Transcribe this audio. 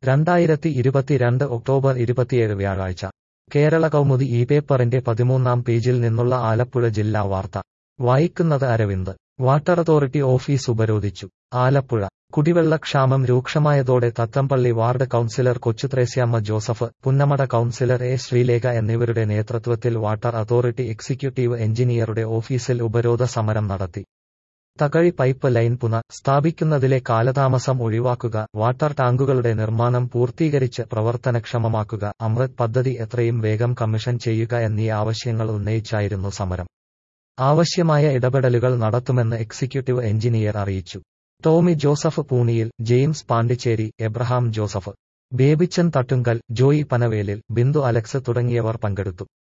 രണ്ടായിരത്തി ഇരുപത്തിരണ്ട് ഒക്ടോബർ ഇരുപത്തിയേഴ് വ്യാഴാഴ്ച കേരള കൗമുദി ഈ പേപ്പറിന്റെ പതിമൂന്നാം പേജിൽ നിന്നുള്ള ആലപ്പുഴ ജില്ലാ വാർത്ത വായിക്കുന്നത് അരവിന്ദ് വാട്ടർ അതോറിറ്റി ഓഫീസ് ഉപരോധിച്ചു ആലപ്പുഴ കുടിവെള്ളക്ഷാമം രൂക്ഷമായതോടെ Thathampally ward councillor Kochuthresiamma Joseph Punnamada councillor A Sreelekha എന്നിവരുടെ നേതൃത്വത്തിൽ വാട്ടർ അതോറിറ്റി എക്സിക്യൂട്ടീവ് എഞ്ചിനീയറുടെ ഓഫീസിൽ ഉപരോധ സമരം നടത്തി തകഴി പൈപ്പ് ലൈൻ പുന സ്ഥാപിക്കുന്നതിലെ കാലതാമസം ഒഴിവാക്കുക വാട്ടർ ടാങ്കുകളുടെ നിർമ്മാണം പൂർത്തീകരിച്ച് പ്രവർത്തനക്ഷമമാക്കുക അമൃത് പദ്ധതി എത്രയും വേഗം കമ്മീഷൻ ചെയ്യുക എന്നീ ആവശ്യങ്ങൾ ഉന്നയിച്ചായിരുന്നു സമരം ആവശ്യമായ ഇടപെടലുകൾ നടത്തുമെന്ന് എക്സിക്യൂട്ടീവ് എഞ്ചിനീയർ അറിയിച്ചു Tommy Joseph Pooniyil James Pandichery Abraham Joseph Babichan Thattunkal Joy Panavelil Bindu Alex തുടങ്ങിയവർ പങ്കെടുത്തു